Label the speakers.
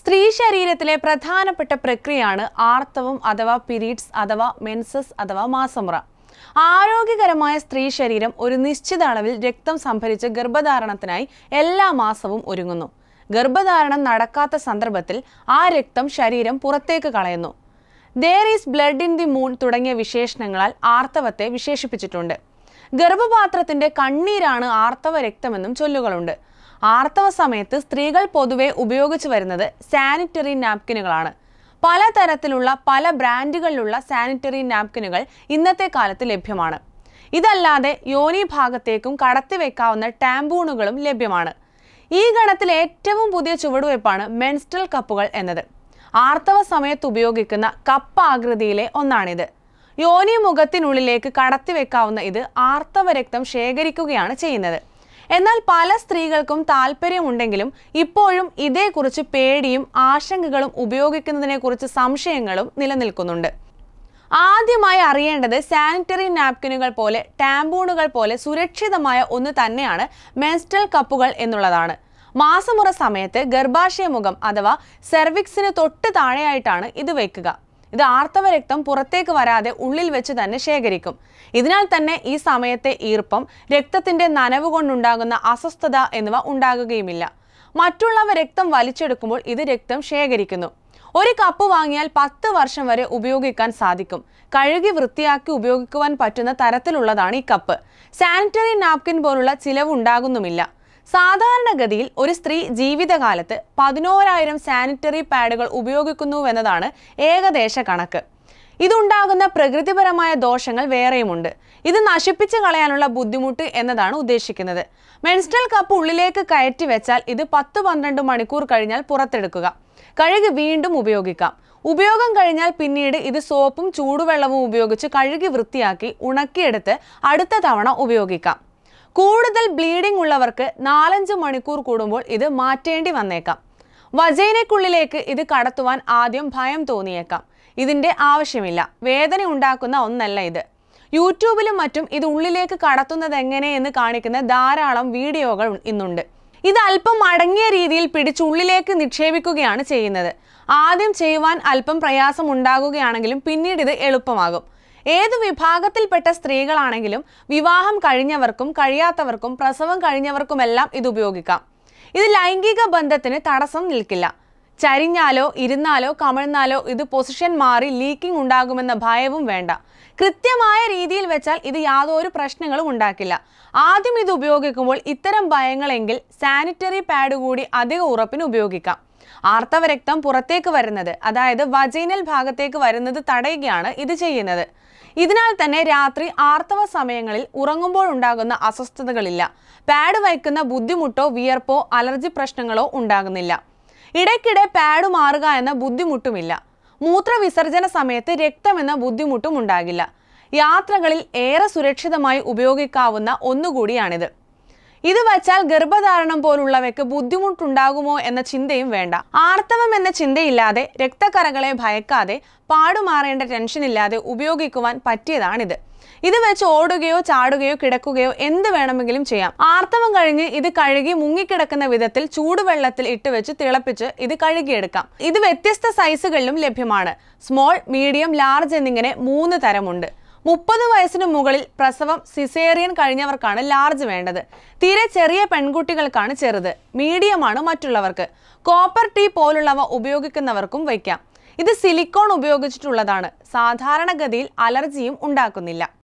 Speaker 1: സ്ത്രീ ശരീരത്തിലെ പ്രധാനപ്പെട്ട പ്രക്രിയയാണ് ആർത്തവം അഥവാ പീരീഡ്സ് അഥവാ മെൻസസ് അഥവാ മാസമുറ ആരോഗ്യകരമായ സ്ത്രീ ശരീരം ഒരു നിശ്ചിത അളവിൽ രക്തം സംഭരിച്ച് ഗർഭധാരണത്തിനായി എല്ലാ മാസവും ഒരുങ്ങുന്നു ഗർഭധാരണം നടക്കാത്ത സന്ദർഭത്തിൽ ആ രക്തം ശരീരം പുറത്തേക്ക് കളയുന്നു there is blood in the moon തുടങ്ങിയ വിശേഷണങ്ങളാൽ ആർത്തവത്തെ വിശേഷിപ്പിച്ചിട്ടുണ്ട് ഗർഭപാത്രത്തിന്റെ കണ്ണീരാണ് ആർത്തവ രക്തമെന്നും ചൊല്ലുകളുണ്ട് ആർത്തവ സമയത്ത് സ്ത്രീകൾ പൊതുവെ ഉപയോഗിച്ചു വരുന്നത് സാനിറ്ററി നാപ്കിനുകളാണ് പലതരത്തിലുള്ള പല ബ്രാൻഡുകളിലുള്ള സാനിറ്ററി നാപ്കിനുകൾ ഇന്നത്തെ കാലത്ത് ലഭ്യമാണ് ഇതല്ലാതെ യോനി ഭാഗത്തേക്കും കടത്തിവെക്കാവുന്ന ടാമ്പൂണുകളും ലഭ്യമാണ് ഈ ഗണത്തിൽ ഏറ്റവും പുതിയ ചുവടുവയ്പ്പാണ് മെൻസ്ട്രൽ കപ്പുകൾ എന്നത് ആർത്തവ സമയത്ത് ഉപയോഗിക്കുന്ന കപ്പ് ആകൃതിയിലെ ഒന്നാണിത് യോനി മുഖത്തിനുള്ളിലേക്ക് കടത്തിവെക്കാവുന്ന ഇത് ആർത്തവ രക്തം ശേഖരിക്കുകയാണ് ചെയ്യുന്നത് എന്നാൽ പല സ്ത്രീകൾക്കും താല്പര്യമുണ്ടെങ്കിലും ഇപ്പോഴും ഇതേക്കുറിച്ച് പേടിയും ആശങ്കകളും ഉപയോഗിക്കുന്നതിനെക്കുറിച്ച് സംശയങ്ങളും നിലനിൽക്കുന്നുണ്ട് ആദ്യമായി അറിയേണ്ടത് സാനിറ്ററി നാപ്കിനുകൾ പോലെ ടാമ്പൂണുകൾ പോലെ സുരക്ഷിതമായ ഒന്ന് തന്നെയാണ് മെൻസ്ട്രൽ കപ്പുകൾ എന്നുള്ളതാണ് മാസമുറ സമയത്ത് ഗർഭാശയ മുഖം അഥവാ സെർവിക്സിന് തൊട്ട് താഴെയായിട്ടാണ് ഇത് വയ്ക്കുക ഇത് ആർത്തവ രക്തം പുറത്തേക്ക് വരാതെ ഉള്ളിൽ വെച്ച് തന്നെ ശേഖരിക്കും ഇതിനാൽ തന്നെ ഈ സമയത്തെ ഈർപ്പം രക്തത്തിന്റെ നനവ് കൊണ്ടുണ്ടാകുന്ന അസ്വസ്ഥത എന്നിവ ഉണ്ടാകുകയുമില്ല മറ്റുള്ളവ രക്തം വലിച്ചെടുക്കുമ്പോൾ ഇത് രക്തം ശേഖരിക്കുന്നു ഒരു കപ്പ് വാങ്ങിയാൽ പത്ത് വർഷം വരെ ഉപയോഗിക്കാൻ സാധിക്കും കഴുകി വൃത്തിയാക്കി ഉപയോഗിക്കുവാൻ പറ്റുന്ന തരത്തിലുള്ളതാണ് ഈ കപ്പ് സാനിറ്ററി നാപ്കിൻ പോലുള്ള ചിലവ് ഉണ്ടാകുന്നുമില്ല സാധാരണഗതിയിൽ ഒരു സ്ത്രീ ജീവിതകാലത്ത് പതിനോരായിരം സാനിറ്ററി പാഡുകൾ ഉപയോഗിക്കുന്നുവെന്നതാണ് ഏകദേശ കണക്ക് ഇതുണ്ടാകുന്ന പ്രകൃതിപരമായ ദോഷങ്ങൾ വേറെയുമുണ്ട് ഇത് നശിപ്പിച്ചു കളയാനുള്ള ബുദ്ധിമുട്ട് എന്നതാണ് ഉദ്ദേശിക്കുന്നത് മെൻസ്ട്രൽ കപ്പ് ഉള്ളിലേക്ക് കയറ്റി വെച്ചാൽ ഇത് പത്ത് പന്ത്രണ്ട് മണിക്കൂർ കഴിഞ്ഞാൽ പുറത്തെടുക്കുക കഴുകി വീണ്ടും ഉപയോഗിക്കാം ഉപയോഗം കഴിഞ്ഞാൽ പിന്നീട് ഇത് സോപ്പും ചൂടുവെള്ളവും ഉപയോഗിച്ച് കഴുകി വൃത്തിയാക്കി ഉണക്കിയെടുത്ത് അടുത്ത തവണ ഉപയോഗിക്കാം കൂടുതൽ ബ്ലീഡിംഗ് ഉള്ളവർക്ക് നാലഞ്ച് മണിക്കൂർ കൂടുമ്പോൾ ഇത് മാറ്റേണ്ടി വന്നേക്കാം വജൈനയ്ക്കുള്ളിലേക്ക് ഇത് കടത്തുവാൻ ആദ്യം ഭയം തോന്നിയേക്കാം ഇതിന്റെ ആവശ്യമില്ല വേദന ഉണ്ടാക്കുന്ന ഒന്നല്ല ഇത് യൂട്യൂബിലും മറ്റും ഇത് ഉള്ളിലേക്ക് കടത്തുന്നത് എങ്ങനെയെന്ന് കാണിക്കുന്ന ധാരാളം വീഡിയോകൾ ഇന്നുണ്ട് ഇത് അല്പം അടങ്ങിയ രീതിയിൽ പിടിച്ച് ഉള്ളിലേക്ക് നിക്ഷേപിക്കുകയാണ് ചെയ്യുന്നത് ആദ്യം ചെയ്യുവാൻ അല്പം പ്രയാസം ഉണ്ടാകുകയാണെങ്കിലും പിന്നീട് ഇത് എളുപ്പമാകും ഏതു വിഭാഗത്തിൽപ്പെട്ട സ്ത്രീകളാണെങ്കിലും വിവാഹം കഴിഞ്ഞവർക്കും കഴിയാത്തവർക്കും പ്രസവം കഴിഞ്ഞവർക്കുമെല്ലാം ഇത് ഉപയോഗിക്കാം ഇത് ലൈംഗിക ബന്ധത്തിന് തടസ്സം നിൽക്കില്ല ചരിഞ്ഞാലോ ഇരുന്നാലോ കമിഴ്ന്നാലോ ഇത് പൊസിഷൻ മാറി ലീക്കിംഗ് ഉണ്ടാകുമെന്ന ഭയവും വേണ്ട കൃത്യമായ രീതിയിൽ വെച്ചാൽ ഇത് യാതൊരു പ്രശ്നങ്ങളും ഉണ്ടാക്കില്ല ആദ്യം ഇത് ഉപയോഗിക്കുമ്പോൾ ഇത്തരം ഭയങ്ങളെങ്കിൽ സാനിറ്ററി പാഡ് കൂടി അധിക ഉറപ്പിന് ഉപയോഗിക്കാം ആർത്തവ രക്തം പുറത്തേക്ക് വരുന്നത് അതായത് വജൈനൽ ഭാഗത്തേക്ക് വരുന്നത് തടയുകയാണ് ഇത് ചെയ്യുന്നത് ഇതിനാൽ തന്നെ രാത്രി ആർത്തവ സമയങ്ങളിൽ ഉറങ്ങുമ്പോൾ ഉണ്ടാകുന്ന അസ്വസ്ഥതകളില്ല പാഡ് വയ്ക്കുന്ന ബുദ്ധിമുട്ടോ വിയർപ്പോ അലർജി പ്രശ്നങ്ങളോ ഉണ്ടാകുന്നില്ല ഇടയ്ക്കിടെ പാഡ് മാറുക എന്ന ബുദ്ധിമുട്ടുമില്ല മൂത്രവിസർജന സമയത്ത് രക്തം എന്ന ബുദ്ധിമുട്ടും ഉണ്ടാകില്ല യാത്രകളിൽ ഏറെ സുരക്ഷിതമായി ഉപയോഗിക്കാവുന്ന ഒന്നുകൂടിയാണിത് ഇത് വച്ചാൽ ഗർഭധാരണം പോലുള്ളവയ്ക്ക് ബുദ്ധിമുട്ടുണ്ടാകുമോ എന്ന ചിന്തയും വേണ്ട ആർത്തവം എന്ന ചിന്തയില്ലാതെ രക്തക്കറകളെ ഭയക്കാതെ പാടുമാറേണ്ട ടെൻഷനില്ലാതെ ഉപയോഗിക്കുവാൻ പറ്റിയതാണിത് ഇത് വെച്ച് ഓടുകയോ ചാടുകയോ കിടക്കുകയോ എന്ത് വേണമെങ്കിലും ചെയ്യാം ആർത്തവം കഴിഞ്ഞ് ഇത് കഴുകി മുങ്ങിക്കിടക്കുന്ന വിധത്തിൽ ചൂടുവെള്ളത്തിൽ ഇട്ട് വെച്ച് തിളപ്പിച്ച് ഇത് കഴുകിയെടുക്കാം ഇത് വ്യത്യസ്ത സൈസുകളിലും ലഭ്യമാണ് സ്മോൾ മീഡിയം ലാർജ് എന്നിങ്ങനെ മൂന്ന് തരമുണ്ട് മുപ്പത് വയസ്സിന് മുകളിൽ പ്രസവം സിസേറിയൻ കഴിഞ്ഞവർക്കാണ് ലാർജ് വേണ്ടത് തീരെ ചെറിയ പെൺകുട്ടികൾക്കാണ് ചെറുത് മീഡിയമാണ് മറ്റുള്ളവർക്ക് കോപ്പർ ടീ പോലുള്ളവ ഉപയോഗിക്കുന്നവർക്കും വയ്ക്കാം ഇത് സിലിക്കോൺ ഉപയോഗിച്ചിട്ടുള്ളതാണ് സാധാരണഗതിയിൽ അലർജിയും ഉണ്ടാക്കുന്നില്ല